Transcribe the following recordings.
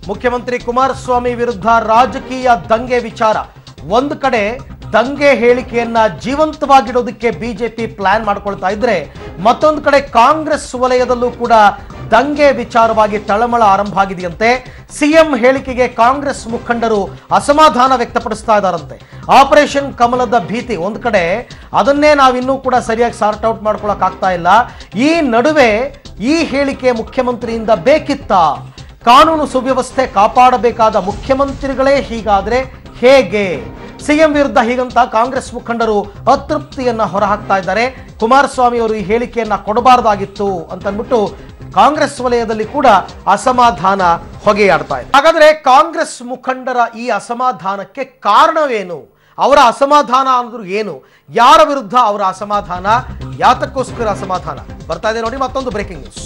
ಮುಖ್ಯಮಂತ್ರಿ ಕುಮಾರಸ್ವಾಮಿ ವಿರುದ್ಧ ರಾಜಕೀಯ ದಂಗೆ ವಿಚಾರ ಒಂದು ಕಡೆ ದಂಗೆ ಹೇಳಿಕೆಯನ್ನ ಜೀವಂತವಾಗಿಡೋದಕ್ಕೆ ಬಿಜೆಪಿ ಪ್ಲಾನ್ ಮಾಡ್ಕೊಳ್ತಾ ಇದ್ರೆ ಮತ್ತೊಂದು ಕಡೆ ಕಾಂಗ್ರೆಸ್ ವಲಯದಲ್ಲೂ ಕೂಡ ದಂಗೆ ವಿಚಾರವಾಗಿ ತಳಮಳ ಆರಂಭ ಆಗಿದೆಯಂತೆ ಸಿಎಂ ಹೇಳಿಕೆಗೆ ಕಾಂಗ್ರೆಸ್ ಮುಖಂಡರು ಅಸಮಾಧಾನ ವ್ಯಕ್ತಪಡಿಸ್ತಾ ಇದ್ದಾರಂತೆ ಆಪರೇಷನ್ ಕಮಲದ ಭೀತಿ ಒಂದು ಕಡೆ ಅದನ್ನೇ ನಾವಿನ್ನೂ ಕೂಡ ಸರಿಯಾಗಿ ಸಾರ್ಟ್ ಔಟ್ ಮಾಡ್ಕೊಳಕ್ ಆಗ್ತಾ ಇಲ್ಲ ಈ ನಡುವೆ ಈ ಹೇಳಿಕೆ ಮುಖ್ಯಮಂತ್ರಿಯಿಂದ ಬೇಕಿತ್ತಾ ಕಾನೂನು ಸುವ್ಯವಸ್ಥೆ ಕಾಪಾಡಬೇಕಾದ ಮುಖ್ಯಮಂತ್ರಿಗಳೇ ಹೀಗಾದ್ರೆ ಹೇಗೆ ಸಿಎಂ ವಿರುದ್ಧ ಹೀಗಂತ ಕಾಂಗ್ರೆಸ್ ಮುಖಂಡರು ಅತೃಪ್ತಿಯನ್ನ ಹೊರಹಾಕ್ತಾ ಇದ್ದಾರೆ ಕುಮಾರಸ್ವಾಮಿ ಅವರು ಈ ಹೇಳಿಕೆಯನ್ನ ಕೊಡಬಾರದಾಗಿತ್ತು ಅಂತನ್ಬಿಟ್ಟು ಕಾಂಗ್ರೆಸ್ ವಲಯದಲ್ಲಿ ಕೂಡ ಅಸಮಾಧಾನ ಹೊಗೆಯಾಡ್ತಾ ಇದೆ ಹಾಗಾದ್ರೆ ಕಾಂಗ್ರೆಸ್ ಮುಖಂಡರ ಈ ಅಸಮಾಧಾನಕ್ಕೆ ಕಾರಣವೇನು ಅವರ ಅಸಮಾಧಾನ ಅಂದ್ರು ಏನು ಯಾರ ವಿರುದ್ಧ ಅವರ ಅಸಮಾಧಾನ ಯಾತಕ್ಕೋಸ್ಕರ ಅಸಮಾಧಾನ ಬರ್ತಾ ಇದೆ ನೋಡಿ ಮತ್ತೊಂದು ಬ್ರೇಕಿಂಗ್ ನ್ಯೂಸ್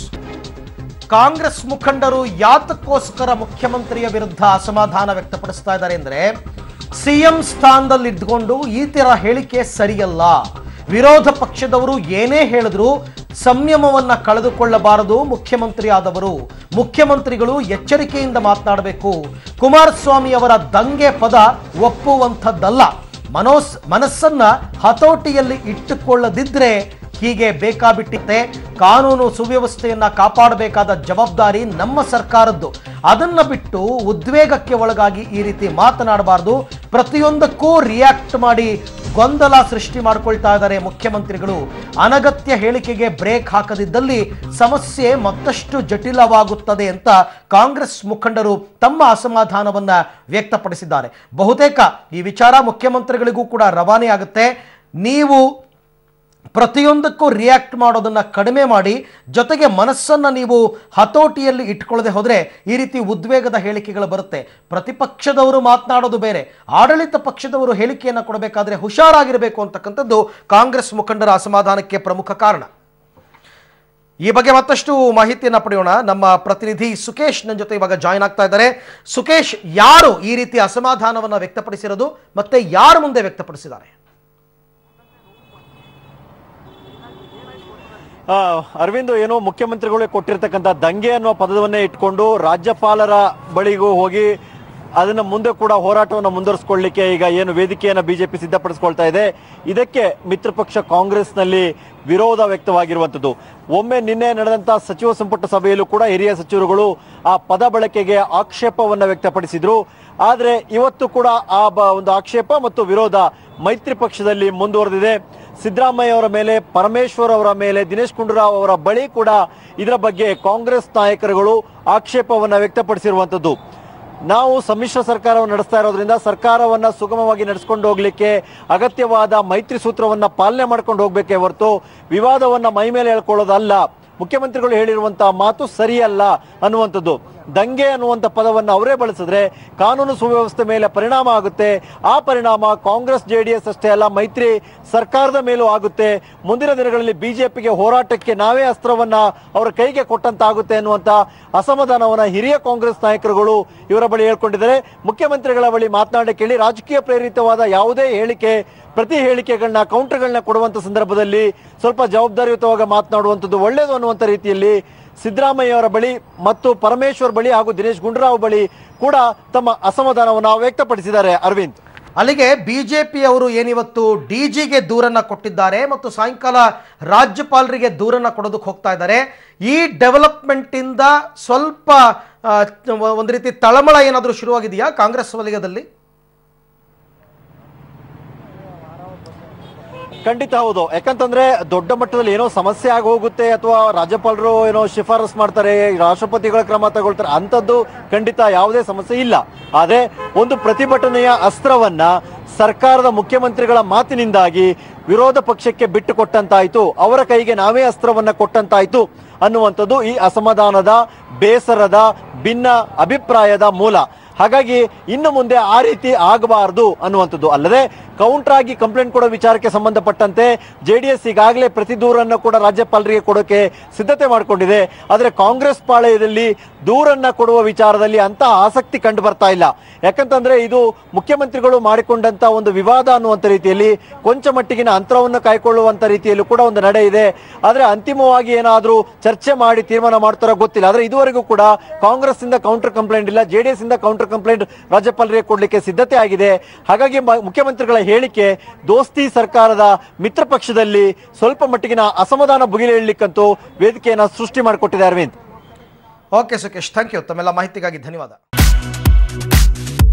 ಕಾಂಗ್ರೆಸ್ ಮುಖಂಡರು ಯಾತಕ್ಕೋಸ್ಕರ ಮುಖ್ಯಮಂತ್ರಿಯ ವಿರುದ್ಧ ಅಸಮಾಧಾನ ವ್ಯಕ್ತಪಡಿಸ್ತಾ ಇದ್ದಾರೆ ಅಂದ್ರೆ ಸಿಎಂ ಸ್ಥಾನದಲ್ಲಿ ಇದ್ಕೊಂಡು ಈ ತರ ಹೇಳಿಕೆ ಸರಿಯಲ್ಲ ವಿರೋಧ ಪಕ್ಷದವರು ಏನೇ ಹೇಳಿದ್ರು ಸಂಯಮವನ್ನ ಕಳೆದುಕೊಳ್ಳಬಾರದು ಮುಖ್ಯಮಂತ್ರಿ ಆದವರು ಮುಖ್ಯಮಂತ್ರಿಗಳು ಎಚ್ಚರಿಕೆಯಿಂದ ಮಾತನಾಡಬೇಕು ಕುಮಾರಸ್ವಾಮಿ ಅವರ ದಂಗೆ ಪದ ಒಪ್ಪುವಂಥದ್ದಲ್ಲ ಮನೋಸ್ ಮನಸ್ಸನ್ನ ಹತೋಟಿಯಲ್ಲಿ ಇಟ್ಟುಕೊಳ್ಳದಿದ್ರೆ ಹೀಗೆ ಬೇಕಾಬಿಟ್ಟಿತ್ತೆ ಕಾನೂನು ಸುವ್ಯವಸ್ಥೆಯನ್ನ ಕಾಪಾಡಬೇಕಾದ ಜವಾಬ್ದಾರಿ ನಮ್ಮ ಸರ್ಕಾರದ್ದು ಅದನ್ನ ಬಿಟ್ಟು ಉದ್ವೇಗಕ್ಕೆ ಒಳಗಾಗಿ ಈ ರೀತಿ ಮಾತನಾಡಬಾರದು ಪ್ರತಿಯೊಂದಕ್ಕೂ ರಿಯಾಕ್ಟ್ ಮಾಡಿ ಗೊಂದಲ ಸೃಷ್ಟಿ ಮಾಡ್ಕೊಳ್ತಾ ಇದ್ದಾರೆ ಮುಖ್ಯಮಂತ್ರಿಗಳು ಅನಗತ್ಯ ಹೇಳಿಕೆಗೆ ಬ್ರೇಕ್ ಹಾಕದಿದ್ದಲ್ಲಿ ಸಮಸ್ಯೆ ಮತ್ತಷ್ಟು ಜಟಿಲವಾಗುತ್ತದೆ ಅಂತ ಕಾಂಗ್ರೆಸ್ ಮುಖಂಡರು ತಮ್ಮ ಅಸಮಾಧಾನವನ್ನ ವ್ಯಕ್ತಪಡಿಸಿದ್ದಾರೆ ಬಹುತೇಕ ಈ ವಿಚಾರ ಮುಖ್ಯಮಂತ್ರಿಗಳಿಗೂ ಕೂಡ ರವಾನೆ ಆಗುತ್ತೆ ನೀವು ಪ್ರತಿಯೊಂದಕ್ಕೂ ರಿಯಾಕ್ಟ್ ಮಾಡೋದನ್ನ ಕಡಿಮೆ ಮಾಡಿ ಜೊತೆಗೆ ಮನಸ್ಸನ್ನ ನೀವು ಹತೋಟಿಯಲ್ಲಿ ಇಟ್ಕೊಳ್ಳದೆ ಹೋದ್ರೆ ಈ ರೀತಿ ಉದ್ವೇಗದ ಹೇಳಿಕೆಗಳು ಬರುತ್ತೆ ಪ್ರತಿಪಕ್ಷದವರು ಮಾತನಾಡೋದು ಬೇರೆ ಆಡಳಿತ ಪಕ್ಷದವರು ಹೇಳಿಕೆಯನ್ನು ಕೊಡಬೇಕಾದ್ರೆ ಹುಷಾರಾಗಿರಬೇಕು ಅಂತಕ್ಕಂಥದ್ದು ಕಾಂಗ್ರೆಸ್ ಮುಖಂಡರ ಅಸಮಾಧಾನಕ್ಕೆ ಪ್ರಮುಖ ಕಾರಣ ಈ ಬಗ್ಗೆ ಮತ್ತಷ್ಟು ಮಾಹಿತಿಯನ್ನ ಪಡೆಯೋಣ ನಮ್ಮ ಪ್ರತಿನಿಧಿ ಸುಕೇಶ್ ನನ್ನ ಜೊತೆ ಇವಾಗ ಜಾಯ್ನ್ ಆಗ್ತಾ ಇದ್ದಾರೆ ಸುಕೇಶ್ ಯಾರು ಈ ರೀತಿ ಅಸಮಾಧಾನವನ್ನ ವ್ಯಕ್ತಪಡಿಸಿರೋದು ಮತ್ತೆ ಯಾರು ಮುಂದೆ ವ್ಯಕ್ತಪಡಿಸಿದ್ದಾರೆ ಆ, ಅರವಿಂದ್ ಏನೋ ಮುಖ್ಯಮಂತ್ರಿಗಳೇ ಕೊಟ್ಟಿರ್ತಕ್ಕಂಥ ದಂಗೆ ಅನ್ನೋ ಪದವನ್ನೇ ಇಟ್ಕೊಂಡು ರಾಜ್ಯಪಾಲರ ಬಳಿಗೂ ಹೋಗಿ ಅದನ್ನ ಮುಂದೆ ಕೂಡ ಹೋರಾಟವನ್ನು ಮುಂದುವರಿಸಿಕೊಳ್ಳಿಕ್ಕೆ ಈಗ ಏನು ವೇದಿಕೆಯನ್ನ ಬಿಜೆಪಿ ಸಿದ್ಧಪಡಿಸಿಕೊಳ್ತಾ ಇದೆ ಇದಕ್ಕೆ ಮಿತ್ರ ಪಕ್ಷ ಕಾಂಗ್ರೆಸ್ನಲ್ಲಿ ವಿರೋಧ ವ್ಯಕ್ತವಾಗಿರುವಂತದ್ದು ಒಮ್ಮೆ ನಿನ್ನೆ ನಡೆದಂತ ಸಚಿವ ಸಂಪುಟ ಸಭೆಯಲ್ಲೂ ಕೂಡ ಹಿರಿಯ ಸಚಿವರುಗಳು ಆ ಪದ ಬಳಕೆಗೆ ಆಕ್ಷೇಪವನ್ನ ವ್ಯಕ್ತಪಡಿಸಿದ್ರು ಆದ್ರೆ ಇವತ್ತು ಕೂಡ ಆ ಬ- ಒಂದು ಆಕ್ಷೇಪ ಮತ್ತು ವಿರೋಧ ಮೈತ್ರಿ ಪಕ್ಷದಲ್ಲಿ ಮುಂದುವರೆದಿದೆ ಸಿದ್ದರಾಮಯ್ಯ ಅವರ ಮೇಲೆ ಪರಮೇಶ್ವರ್ ಅವರ ಮೇಲೆ ದಿನೇಶ್ ಗುಂಡೂರಾವ್ ಅವರ ಬಳಿ ಕೂಡ ಇದರ ಬಗ್ಗೆ ಕಾಂಗ್ರೆಸ್ ನಾಯಕರುಗಳು ಆಕ್ಷೇಪವನ್ನ ವ್ಯಕ್ತಪಡಿಸಿರುವಂತದ್ದು ನಾವು ಸಮ್ಮಿಶ್ರ ಸರ್ಕಾರವನ್ನು ನಡೆಸ್ತಾ ಇರೋದ್ರಿಂದ ಸರ್ಕಾರವನ್ನ ಸುಗಮವಾಗಿ ನಡೆಸ್ಕೊಂಡು ಹೋಗ್ಲಿಕ್ಕೆ ಅಗತ್ಯವಾದ ಮೈತ್ರಿ ಸೂತ್ರವನ್ನ ಪಾಲನೆ ಮಾಡ್ಕೊಂಡು ಹೋಗ್ಬೇಕೇ ಹೊರತು ವಿವಾದವನ್ನ ಮೈ ಮೇಲೆ ಹೇಳ್ಕೊಳ್ಳೋದಲ್ಲ ಮುಖ್ಯಮಂತ್ರಿಗಳು ಹೇಳಿರುವಂತಹ ಮಾತು ಸರಿಯಲ್ಲ ಅನ್ನುವಂಥದ್ದು ದಂಗೆ ಅನ್ನುವಂಥ ಪದವನ್ನು ಅವರೇ ಬಳಸಿದ್ರೆ ಕಾನೂನು ಸುವ್ಯವಸ್ಥೆ ಮೇಲೆ ಪರಿಣಾಮ ಆಗುತ್ತೆ ಆ ಪರಿಣಾಮ ಕಾಂಗ್ರೆಸ್ ಜೆಡಿಎಸ್ ಅಷ್ಟೇ ಅಲ್ಲ ಮೈತ್ರಿ ಸರ್ಕಾರದ ಮೇಲೂ ಆಗುತ್ತೆ ಮುಂದಿನ ದಿನಗಳಲ್ಲಿ ಬಿಜೆಪಿಗೆ ಹೋರಾಟಕ್ಕೆ ನಾವೇ ಅಸ್ತ್ರವನ್ನ ಅವರ ಕೈಗೆ ಕೊಟ್ಟಂತಾಗುತ್ತೆ ಅನ್ನುವಂತ ಅಸಮಾಧಾನವನ್ನ ಹಿರಿಯ ಕಾಂಗ್ರೆಸ್ ನಾಯಕರುಗಳು ಇವರ ಬಳಿ ಹೇಳ್ಕೊಂಡಿದ್ದಾರೆ ಮುಖ್ಯಮಂತ್ರಿಗಳ ಬಳಿ ಮಾತನಾಡಿ ಕೇಳಿ ರಾಜಕೀಯ ಪ್ರೇರಿತವಾದ ಯಾವುದೇ ಹೇಳಿಕೆ ಪ್ರತಿ ಹೇಳಿಕೆಗಳನ್ನ ಕೌಂಟರ್ಗಳನ್ನ ಕೊಡುವಂತ ಸಂದರ್ಭದಲ್ಲಿ ಸ್ವಲ್ಪ ಜವಾಬ್ದಾರಿಯುತವಾಗಿ ಮಾತನಾಡುವಂಥದ್ದು ಒಳ್ಳೆಯದು ಅನ್ನುವಂಥ ರೀತಿಯಲ್ಲಿ ಸಿದ್ದರಾಮಯ್ಯ ಅವರ ಬಳಿ ಮತ್ತು ಪರಮೇಶ್ವರ್ ಬಳಿ ಹಾಗೂ ದಿನೇಶ್ ಗುಂಡೂರಾವ್ ಬಳಿ ಕೂಡ ತಮ್ಮ ಅಸಮಾಧಾನವನ್ನು ವ್ಯಕ್ತಪಡಿಸಿದ್ದಾರೆ ಅರವಿಂದ್ ಅಲ್ಲಿಗೆ ಬಿಜೆಪಿ ಅವರು ಏನಿವತ್ತು ಡಿಜಿಗೆ ದೂರನ್ನ ಕೊಟ್ಟಿದ್ದಾರೆ ಮತ್ತು ಸಾಯಂಕಾಲ ರಾಜ್ಯಪಾಲರಿಗೆ ದೂರನ್ನ ಕೊಡೋದಕ್ಕೆ ಹೋಗ್ತಾ ಇದ್ದಾರೆ ಈ ಡೆವಲಪ್ಮೆಂಟ್ ಇಂದ ಸ್ವಲ್ಪ ಆ, ಒಂದು ರೀತಿ ತಳಮಳ ಏನಾದರೂ ಶುರುವಾಗಿದೆಯಾ ಕಾಂಗ್ರೆಸ್ ವಲಯದಲ್ಲಿ ಖಂಡಿತ ಹೌದು ಯಾಕಂತಂದ್ರೆ ದೊಡ್ಡ ಮಟ್ಟದಲ್ಲಿ ಏನೋ ಸಮಸ್ಯೆ ಆಗಿ ಹೋಗುತ್ತೆ ಅಥವಾ ರಾಜ್ಯಪಾಲರು ಏನೋ ಶಿಫಾರಸ್ ಮಾಡ್ತಾರೆ ರಾಷ್ಟ್ರಪತಿಗಳ ಕ್ರಮ ತಗೊಳ್ತಾರೆ ಅಂತದ್ದು ಖಂಡಿತ ಯಾವುದೇ ಸಮಸ್ಯೆ ಇಲ್ಲ ಆದ್ರೆ ಒಂದು ಪ್ರತಿಭಟನೆಯ ಅಸ್ತ್ರವನ್ನ ಸರ್ಕಾರದ ಮುಖ್ಯಮಂತ್ರಿಗಳ ಮಾತಿನಿಂದಾಗಿ ವಿರೋಧ ಪಕ್ಷಕ್ಕೆ ಬಿಟ್ಟು ಕೊಟ್ಟಂತಾಯ್ತು ಅವರ ಕೈಗೆ ನಾವೇ ಅಸ್ತ್ರವನ್ನ ಕೊಟ್ಟಂತಾಯ್ತು ಅನ್ನುವಂಥದ್ದು ಈ ಅಸಮಾಧಾನದ ಬೇಸರದ ಭಿನ್ನ ಅಭಿಪ್ರಾಯದ ಮೂಲ ಹಾಗಾಗಿ ಇನ್ನು ಮುಂದೆ ಆ ರೀತಿ ಆಗಬಾರದು ಅನ್ನುವಂಥದ್ದು ಅಲ್ಲದೆ ಕೌಂಟರ್ ಆಗಿ ಕಂಪ್ಲೇಂಟ್ ಕೊಡೋ ವಿಚಾರಕ್ಕೆ ಸಂಬಂಧಪಟ್ಟಂತೆ ಜೆಡಿಎಸ್ ಈಗಾಗಲೇ ಪ್ರತಿ ದೂರನ್ನ ಕೂಡ ರಾಜ್ಯಪಾಲರಿಗೆ ಕೊಡೋಕೆ ಸಿದ್ಧತೆ ಮಾಡಿಕೊಂಡಿದೆ ಆದರೆ ಕಾಂಗ್ರೆಸ್ ಪಾಳೆಯದಲ್ಲಿ ದೂರನ್ನ ಕೊಡುವ ವಿಚಾರದಲ್ಲಿ ಅಂತ ಆಸಕ್ತಿ ಕಂಡು ಬರ್ತಾ ಇಲ್ಲ ಯಾಕಂತಂದ್ರೆ ಇದು ಮುಖ್ಯಮಂತ್ರಿಗಳು ಮಾಡಿಕೊಂಡಂತ ಒಂದು ವಿವಾದ ಅನ್ನುವಂಥ ರೀತಿಯಲ್ಲಿ ಕೊಂಚ ಮಟ್ಟಿಗಿನ ಅಂತರವನ್ನು ಕಾಯ್ಕೊಳ್ಳುವಂತ ರೀತಿಯಲ್ಲೂ ಕೂಡ ಒಂದು ನಡೆ ಇದೆ ಆದ್ರೆ ಅಂತಿಮವಾಗಿ ಏನಾದ್ರೂ ಚರ್ಚೆ ಮಾಡಿ ತೀರ್ಮಾನ ಮಾಡ್ತಾರೋ ಗೊತ್ತಿಲ್ಲ ಆದ್ರೆ ಇದುವರೆಗೂ ಕೂಡ ಕಾಂಗ್ರೆಸ್ ಇಂದ ಕೌಂಟರ್ ಕಂಪ್ಲೇಂಟ್ ಇಲ್ಲ ಜೆಡಿಎಸ್ ಇಂದ ಕೌಂಟರ್ ಕಂಪ್ಲೇಂಟ್ ರಾಜ್ಯಪಾಲರಿಗೆ ಕೊಡ್ಲಿಕ್ಕೆ ಸಿದ್ಧತೆ ಆಗಿದೆ ಹಾಗಾಗಿ ಮ- ಮುಖ್ಯಮಂತ್ರಿಗಳ ಹೇಳಿಕೆ ದೋಸ್ತಿ ಸರ್ಕಾರದ ಮಿತ್ರ ಪಕ್ಷದಲ್ಲಿ ಸ್ವಲ್ಪ ಮಟ್ಟಿಗಿನ ಅಸಮಾಧಾನ ಭುಗಿಲೇಳಲಿಕ್ಕಂತೂ ವೇದಿಕೆಯನ್ನ ಸೃಷ್ಟಿ ಮಾಡಿಕೊಟ್ಟಿದೆ Arvind okay Sukhesh thank you ತಮ್ಮೆಲ್ಲ ಮಾಹಿತಿಗಾಗಿ ಧನ್ಯವಾದ